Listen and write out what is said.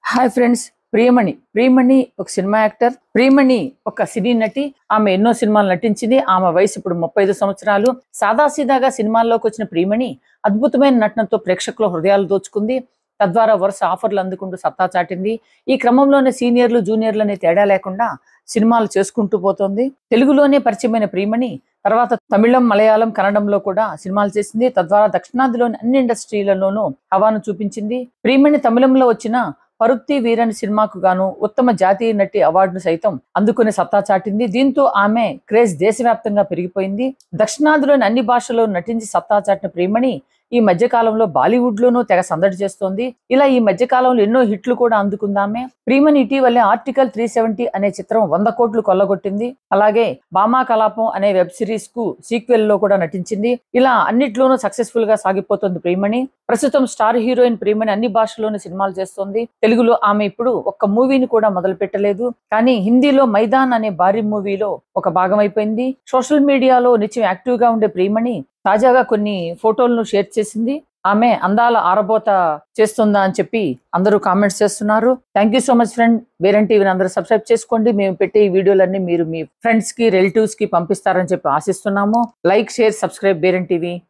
hi friends Priyamani Priyamani ఒక cinema actor Priyamani ఒక సినీ నటి ఆమె ఎన్నో సినిమాలు నటించింది ఆమె వయసు ఇప్పుడు ముప్పై ఐదు సంవత్సరాలు సాదాసీదాగా సినిమాల్లోకి వచ్చిన ప్రియమణి అద్భుతమైన నటనతో ప్రేక్షకుల హృదయాలు దోచుకుంది తద్వారా వరుస ఆఫర్లు అందుకుంటూ సత్తా చాటింది ఈ క్రమంలోనే సీనియర్లు జూనియర్లు అనే తేడా లేకుండా సినిమాలు చేసుకుంటూ పోతోంది తెలుగులోనే పరిచయమైన ప్రియమణి తర్వాత తమిళం మలయాళం కన్నడంలో కూడా సినిమాలు చేసింది తద్వారా దక్షిణాదిలోని అన్ని ఇండస్ట్రీలలోనూ హవాను చూపించింది ప్రియమణి తమిళంలో వచ్చిన పరుత్తి వీరన్ సినిమాకు గాను ఉత్తమ జాతీయ నటి అవార్డును సైతం అందుకునే సత్తా చాటింది దీంతో ఆమె క్రేజ్ దేశవ్యాప్తంగా పెరిగిపోయింది దక్షిణాదిలోని అన్ని భాషల్లో నటించి సత్తా చాటిన ప్రియమణి ఈ మధ్య కాలంలో బాలీవుడ్ లోనూ తెగ సందడి చేస్తోంది ఇలా ఈ మధ్య కాలంలో ఎన్నో హిట్లు కూడా అందుకుందామే ప్రియమణి ఇటీవలే ఆర్టికల్ త్రీ సెవెంటీ అనే చిత్రం వంద కోట్లు కొల్లగొట్టింది అలాగే బామా కలాపం అనే వెబ్ సిరీస్ కు సీక్వెల్ లో కూడా నటించింది ఇలా అన్నిట్లోనూ సక్సెస్ఫుల్ గా సాగిపోతుంది ప్రియమణి ప్రస్తుతం స్టార్ హీరోయిన్ ప్రియమణి అన్ని భాషల్లోనూ సినిమాలు చేస్తోంది తెలుగులో ఆమె ఇప్పుడు ఒక్క మూవీని కూడా మొదలు పెట్టలేదు కానీ హిందీలో మైదాన్ అనే భారీ మూవీలో ఒక భాగం అయిపోయింది సోషల్ మీడియాలో నిత్యం యాక్టివ్ గా ఉండే ప్రియమణి తాజాగా కొన్ని ఫోటోలను షేర్ చేసింది ఆమె అందాల ఆరబోత చేస్తుందా అని చెప్పి అందరూ కామెంట్స్ చేస్తున్నారు thank you so much friend వేరే టీవీని అందరూ సబ్స్క్రైబ్ చేసుకోండి మేము పెట్టే ఈ వీడియోలన్నీ మీరు మీ ఫ్రెండ్స్ కి రిలేటివ్స్ కి పంపిస్తారని చెప్పి ఆశిస్తున్నాము లైక్ షేర్ సబ్స్క్రైబ్ బేరెన్ టీవీ